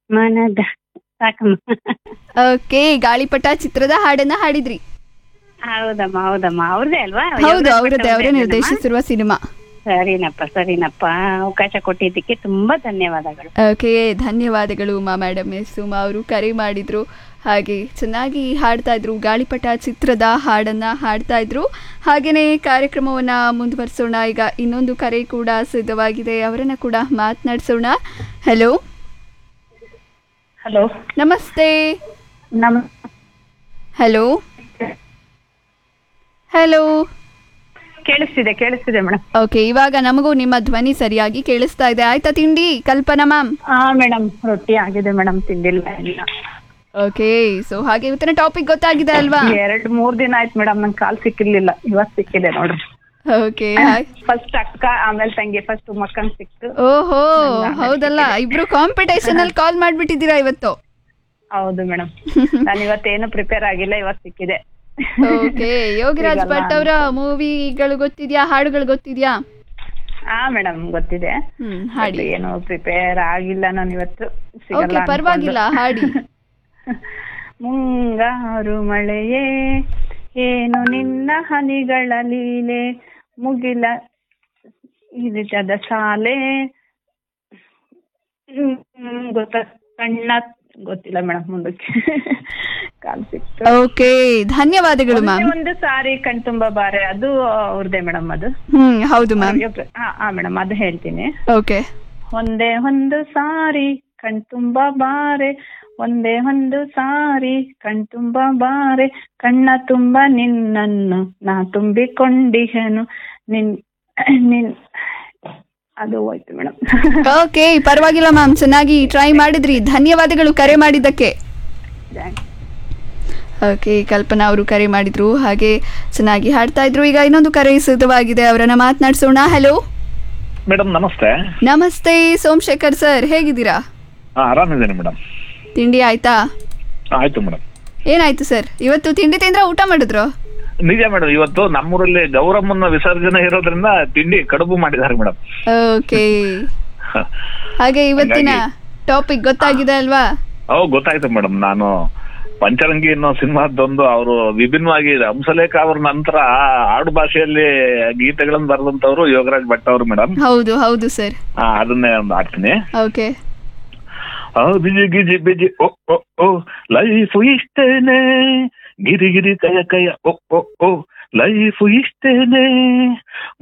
ಮನದ ಸಾಕಮ್ಮ ಓಕೆ ಗಾಳಿಪಟ ಚಿತ್ರದ ಹಾಡನ್ನ ಹಾಡಿದ್ರಿ ಹೌದಮ್ಮ ಹೌದಮ್ಮ ಅವ್ರದೇ ಅಲ್ವಾ ಹೌದು ಯೋಗರಾಜ್ ಭಟ್ ಅವರದ್ದೇ ಅವರೇ ಅವ್ರ್ದೇ ನಿರ್ದೇಶಿಸಿರುವ ಸಿನಿಮಾ ಅಲ್ವಾ? ಸರಿನಪ್ಪ ಸರಿನಪ್ಪ ಅವಕಾಶ ಕೊಟ್ಟಿದ್ದಕ್ಕೆ ತುಂಬಾ ಧನ್ಯವಾದಗಳು ಓಕೆ ಧನ್ಯವಾದಗಳು ಉಮಾ ಮೇಡಮ್ ಎಸ್ ಉಮಾ ಅವರು ಕರೆ ಮಾಡಿದ್ರು ಹಾಗೆ ಚೆನ್ನಾಗಿ ಹಾಡ್ತಾ ಇದ್ರು ಗಾಳಿಪಟ ಚಿತ್ರದ ಹಾಡನ್ನ ಹಾಡ್ತಾ ಇದ್ರು ಹಾಗೆಯೇ ಕಾರ್ಯಕ್ರಮವನ್ನ ಮುಂದುವರಿಸೋಣ ಈಗ ಇನ್ನೊಂದು ಕರೆ ಕೂಡ ಸಿದ್ಧವಾಗಿದೆ ಅವರನ್ನ ಕೂಡ ಮಾತನಾಡಿಸೋಣ ಹಲೋ ಹಲೋ ನಮಸ್ತೆ ನಮ್ ಹಲೋ ಹಲೋ ಕೇಳಿಸ್ತಿದೆ ಕೇಳಿಸ್ತಿದೆ ಮೇಡಮ್ ಓಕೆ ಇವಾಗ ನಮಗೂ ನಿಮ್ಮ ಧ್ವನಿ ಸರಿಯಾಗಿ ಕೇಳಿಸ್ತಾ ಇದೆ ಆಯ್ತಾ ತಿಂಡಿ ಕಲ್ಪನಾ ಮ್ಯಾಮ್ ಹಾ ಮೇಡಮ್ ರೊಟ್ಟಿ ಆಗಿದೆ ಮೇಡಮ್ ತಿಂದಿಲ್ಲ ಇನ್ನ. ಓಕೆ ಸೊ ಹಾಗೆ ಇವತ್ತಿನ ಟಾಪಿಕ್ ಗೊತ್ತಾಗಿದೆ ಅಲ್ವಾ ಎರಡ್ ಮೂರ್ ದಿನ ಆಯ್ತು ಮೇಡಮ್ ನಂಗೆ ಕಾಲ್ ಸಿಕ್ಕಿರ್ಲಿಲ್ಲ ಇವತ್ ಸಿಕ್ಕಿದೆ ನೋಡ್ರಿ ಓಕೆ ಫಸ್ಟ್ ಅಕ್ಕ ಆಮೇಲೆ ತಂಗಿ ಫಸ್ಟ್ ಮಕ್ಕನ್ ಸಿಕ್ತು ಓಹೋ ಹೌದಲ್ಲ ಇಬ್ರು ಕಾಂಪಿಟೇಷನ್ ಅಲ್ಲಿ ಕಾಲ್ ಮಾಡ್ಬಿಟ್ಟಿದ್ದೀರಾ ಇವತ್ತು ಹೌದು ಮೇಡಮ್ ನಾನು ಇವತ್ತೇನು ಪ್ರಿಪೇರ್ ಆಗಿಲ್ಲ ಇವತ್ ಸಿಕ್ಕಿದೆ ಓಕೆ ಯೋಗಿರಾಜ್ ಸಿಗಲ್ಲ ಭಟ್ ಅವರ ಮೂವಿಗಳು ಗೊತ್ತಿದ್ಯಾ ಹಾಡುಗಳು ಗೊತ್ತಿದ್ಯಾ ಹಾ ಮೇಡಮ್ ಗೊತ್ತಿದೆ ಹ್ಮ್ ಹಾಡಿ ಬಟ್ ಏನು ಪ್ರಿಪೇರ್ ಆಗಿಲ್ಲ ನಾನು ಇವತ್ತು ಸಿಗಲ್ಲ ಓಕೆ ಪರವಾಗಿಲ್ಲ ಹಾಡಿ ಮುಂಗಾರು ಮಳೆಯೇ ಏನು ನಿನ್ನ ಹನಿಗಳ ಲೀಲೆ ಮುಗಿಲ ಇರಿತದ ಸಾಲೆ ಹ್ಮ್, ಗೊತ್ತ ಕಣ್ಣ ಗೊತ್ತಿಲ್ಲ ಮೇಡಮ್ ಮುಂದಕ್ಕೆ ಕಾಲ್ ಸಿಕ್ತು ಓಕೆ ಧನ್ಯವಾದಗಳು ಮ್ಯಾಮ್ ಒಂದೇ ಒಂದು ಸಾರಿ ಕಣ್ ತುಂಬಾ ಬಾರೆ ಅದು ಅವ್ರದೇ ಮೇಡಮ್ ಅದು ಹ್ಮ್ ಹೌದು ಮ್ಯಾಮ್ ಹಾ ಹಾ ಮೇಡಮ್ ಅದು ಹೇಳ್ತೀನಿ ಓಕೆ ಒಂದೇ ಒಂದು ಸಾರಿ ಕಣ್ತುಂಬ ಬಾರೆ ಒಂದೇ ಒಂದು ಸಾರಿ ಕಣ್ತುಂಬ ಬಾರೆ ಕಣ್ಣ ತುಂಬ ನಿನ್ನನ್ನು ನಾ ತುಂಬಿಕೊಂಡಿಹೆನು ನಿನ್ ನಿನ್ ಅದು ಹೋಯ್ತು ಮೇಡಮ್ ಓಕೆ ಪರವಾಗಿಲ್ಲ ಮ್ಯಾಮ್ ಚೆನ್ನಾಗಿ ಟ್ರೈ ಮಾಡಿದ್ರಿ ಧನ್ಯವಾದಗಳು ಕರೆ ಮಾಡಿದ್ದಕ್ಕೆ ಓಕೆ ಕಲ್ಪನಾ ಅವರು ಕರೆ ಮಾಡಿದ್ರು ಹಾಗೆ ಚೆನ್ನಾಗಿ ಹಾಡ್ತಾ ಇದ್ರು ಈಗ ಇನ್ನೊಂದು ಕರೆ ಸಿದ್ಧವಾಗಿದೆ ಅವರನ್ನ ಮಾತನಾಡಿಸೋಣ ಹಲೋ ಮೇಡಮ್ ನಮಸ್ತೆ ನಮಸ್ತೆ ಸೋಮಶೇಖರ್ ಸರ್ ಹೇಗಿದ್ದೀರಾ ಹಾ ಆರಾಮಿದ್ದೇನೆ ಮೇಡಮ್ ತಿಂಡಿ ಆಯ್ತಾ ಆಯ್ತು ಮೇಡಮ್ ಏನಾಯ್ತು ಸರ್ ಇವತ್ತು ತಿಂಡಿ ತಿಂದ್ರೆ ಊಟ ಮಾಡಿದ್ರು ನಿಜ ಮೇಡಮ್ ಇವತ್ತು ನಮ್ಮೂರಲ್ಲಿ ಗೌರಮ್ಮನ ವಿಸರ್ಜನೆ ಇರೋದ್ರಿಂದ ತಿಂಡಿ ಕಡುಬು ಮಾಡಿದ್ದಾರೆ ಮೇಡಮ್ ಓಕೆ ಹಾಗೆ ಇವತ್ತಿನ ಟಾಪಿಕ್ ಗೊತ್ತಾಗಿದೆ ಅಲ್ವಾ ಓ ಗೊತ್ತಾಯ್ತು ಮೇಡಮ್ ನಾನು ಪಂಚರಂಗಿ ಅನ್ನೋ ಸಿನಿಮಾದೊಂದು ಅವರು ವಿಭಿನ್ನವಾಗಿ ಹಂಸಲೇಖ ಅವ್ರ ನಂತರ ಆಡು ಭಾಷೆಯಲ್ಲಿ ಗೀತೆಗಳನ್ನು ಬರೆದಂತವ್ರು ಯೋಗರಾಜ್ ಭಟ್ ಅವರು ಮೇಡಮ್ ಹೌದು ಹೌದು ಸರ್ ಅದನ್ನೇ ಒಂದು ಆಡ್ತೀನಿ ಓಕೆ ಆ ಬಿಜಿ ಗಿಜಿ ಬಿಜಿ ಓ ಓ ಓ ಲೈಫು ಇಷ್ಟೇನೆ ಗಿರಿ ಗಿರಿ ಕಯ ಕಯ ಓ ಓ ಓ ಲೈಫು ಇಷ್ಟೇನೆ